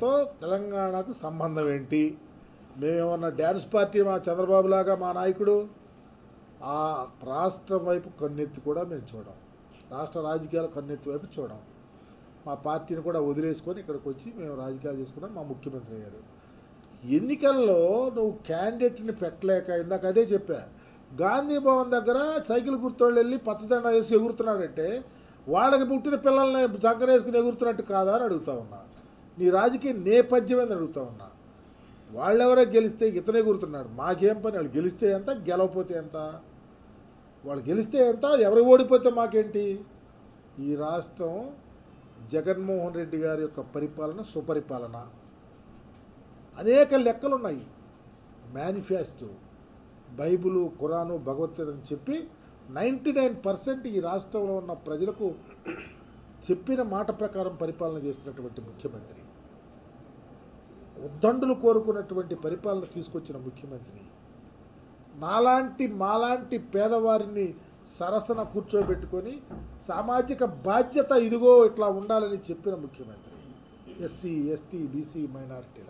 రాష్ట్రంతో తెలంగాణకు సంబంధం ఏంటి మేమేమన్నా డ్యాన్స్ పార్టీ మా చంద్రబాబు లాగా మా నాయకుడు ఆ రాష్ట్రం వైపు కన్నెత్తి కూడా మేము చూడం రాష్ట్ర రాజకీయాల కన్నెత్తి వైపు చూడం మా పార్టీని కూడా వదిలేసుకొని ఇక్కడికి వచ్చి మేము రాజకీయాలు చేసుకున్నాం మా ముఖ్యమంత్రి అయ్యారు ఎన్నికల్లో నువ్వు క్యాండిడేట్ని పెట్టలేక ఇందాక అదే చెప్పా గాంధీ భవన్ దగ్గర సైకిల్ గుర్తోళ్ళు వెళ్ళి పచ్చదండ వేసి ఎగురుతున్నాడంటే వాళ్ళకి పుట్టిన పిల్లల్ని సంకరేసుకుని ఎగురుతున్నట్టు కాదా అని అడుగుతా ఉన్నా నీ రాజకీయ నేపథ్యం అని అడుగుతా ఉన్నా వాళ్ళెవరో గెలిస్తే ఇతనే ఎగురుతున్నాడు మాకేం పని వాళ్ళు గెలిస్తే ఎంత గెలవపోతే ఎంత వాళ్ళు గెలిస్తే ఎంత ఎవరు ఓడిపోతే మాకేంటి ఈ రాష్ట్రం జగన్మోహన్ రెడ్డి గారి యొక్క పరిపాలన సుపరిపాలన అనేక లెక్కలు ఉన్నాయి మేనిఫెస్టో బైబిలు ఖురాను భగవద్గీత అని చెప్పి నైంటీ నైన్ పర్సెంట్ ఈ రాష్ట్రంలో ఉన్న ప్రజలకు చెప్పిన మాట ప్రకారం పరిపాలన చేస్తున్నటువంటి ముఖ్యమంత్రి ఉద్దండులు కోరుకున్నటువంటి పరిపాలన తీసుకొచ్చిన ముఖ్యమంత్రి నాలాంటి మాలాంటి పేదవారిని సరసన కూర్చోబెట్టుకొని సామాజిక బాధ్యత ఇదిగో ఇట్లా ఉండాలని చెప్పిన ముఖ్యమంత్రి ఎస్సీ ఎస్టీ బీసీ మైనారిటీలకు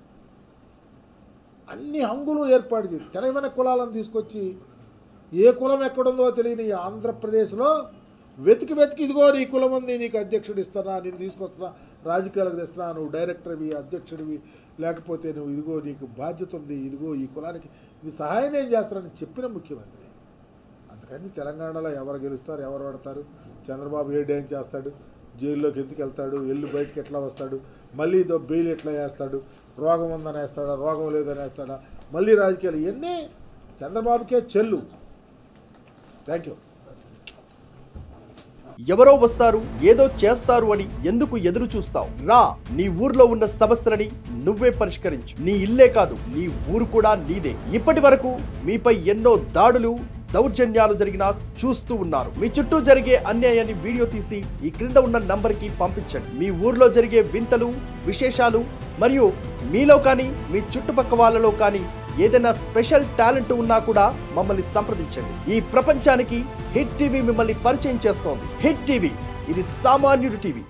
అన్ని హంగులు ఏర్పాటు చేసి తెలంగాణ కులాలను తీసుకొచ్చి ఏ కులం ఎక్కడుందో తెలియని ఈ ఆంధ్రప్రదేశ్లో వెతికి వెతికి ఇదిగో నీ కులం ఉంది నీకు అధ్యక్షుడు ఇస్తున్నా నేను తీసుకొస్తున్నా రాజకీయాలకు తెస్తున్నా నువ్వు డైరెక్టర్వి అధ్యక్షుడివి లేకపోతే నువ్వు ఇదిగో నీకు బాధ్యత ఉంది ఇదిగో ఈ కులానికి ఇది సహాయం నేను చేస్తానని చెప్పిన ముఖ్యమంత్రి అందుకని తెలంగాణలో ఎవరు గెలుస్తారు ఎవరు పడతారు చంద్రబాబు ఏ డ్యాన్స్ చేస్తాడు జైల్లోకి ఎందుకు వెళ్తాడు ఎల్లు బయటకు ఎట్లా వస్తాడు మళ్ళీ ఇదో బెయిల్ ఎట్లా వేస్తాడు రోగం ఉందని వేస్తాడా రోగం లేదని వేస్తాడా మళ్ళీ రాజకీయాలు ఇవన్నీ చంద్రబాబుకే చెల్లు థ్యాంక్ యూ ఎవరో వస్తారు ఏదో చేస్తారు అని ఎందుకు ఎదురు చూస్తావు రా నీ ఊర్లో ఉన్న సమస్యలని నువ్వే పరిష్కరించు నీ ఇల్లే కాదు నీ ఊరు కూడా నీదే ఇప్పటి వరకు మీపై ఎన్నో దాడులు దౌర్జన్యాలు జరిగినా చూస్తూ ఉన్నారు మీ చుట్టూ జరిగే అన్యాయాన్ని వీడియో తీసి ఈ క్రింద ఉన్న నంబర్కి పంపించండి మీ ఊర్లో జరిగే వింతలు విశేషాలు మరియు మీలో కానీ మీ చుట్టుపక్క వాళ్ళలో కానీ ఏదైనా స్పెషల్ టాలెంట్ ఉన్నా కూడా మమ్మల్ని సంప్రదించండి ఈ ప్రపంచానికి హిట్ టీవీ మిమ్మల్ని పరిచయం చేస్తోంది హిట్ టీవీ ఇది సామాన్యుడి టీవీ